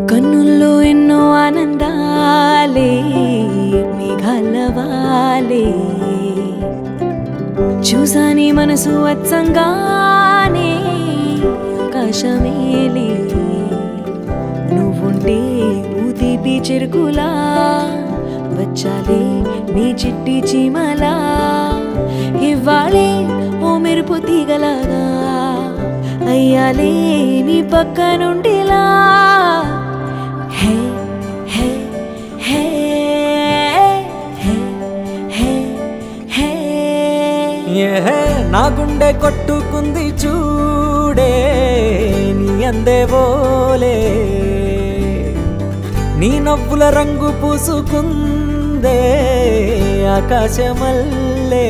కన్నుల్లో ఎన్నో ఆనందాలే మేఘాలవాలే చూసాని మనసు అచ్చంగానే ఆకాశమేలే నువ్వుంటే ఊతిపి చెరుకులా వచ్చాలే నీ చిట్టి చీమలా ఇవ్వాలే ఓ మెరుపు తీగలాగా అయ్యాలే నీ పక్క నుండిలా హే హే హే హే హే హే ఏహే నా గుండె కొట్టుకుంది చూడే నీ అందేవోలే నీ నవ్వుల రంగు పూసుకుందే ఆకాశమల్లే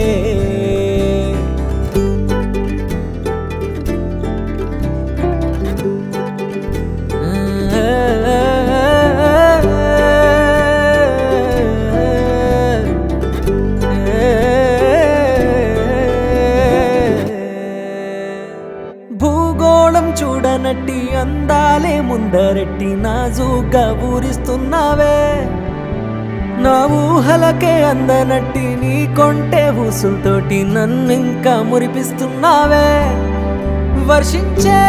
భూగోళం చూడనట్టి అందాలే ముందరెట్టి నాజుగా ఊరిస్తున్నావే నా ఊహలకే అందనట్టి నీ కొంటే ఊసులతోటి నన్నింకా మురిపిస్తున్నావే వర్షించే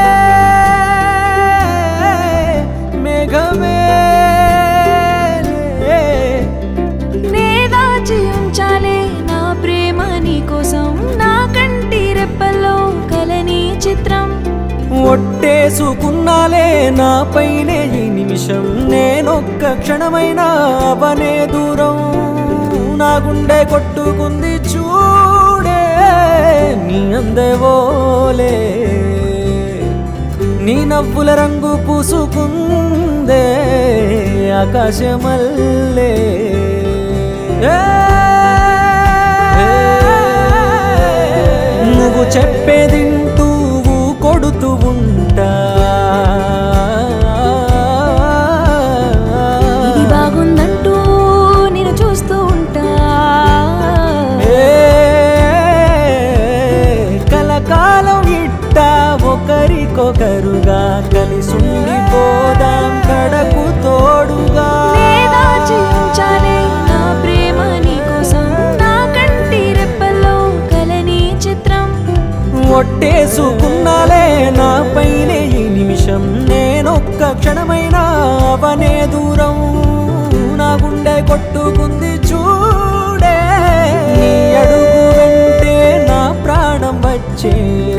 మేఘమే నే దాచి ఉంచాలే నా ప్రేమ నీ కోసం నా కంటి రెప్పల్లో కలని చిత్రం ఒట్టేసుకున్నాలే నా పైనే ఈ నిమిషం నేనొక్క క్షణమైనా అవనే దూరం నా గుండె కొట్టుకుంది చూడే నీ అందెవోలే నీ నవ్వుల రంగు పూసుకుందే ఆకాశమల్లే నువ్వు చెప్పేదింటూ కొడుతూ ఉంటా ఇది బాగుందంటూ నేను చూస్తూ ఉంటా ఏ, కలకాలం ఇట్ట ఒకరికొకరుగా కలిసుండిపోదాం కడకు తోడుగా నే దాచి ఉంచాలే నా ప్రేమ నీ కోసం నా కంటి రెప్పల్లో కలని చిత్రం ఒట్టేసుకున్నాలే నా పైనే ఈ నిమిషం నేనొక్క క్షణమైనా అవనే దూరం నా గుండె కొట్టుకుంది చూడే నీ అడుగు వెంటే నా ప్రాణం వచ్చే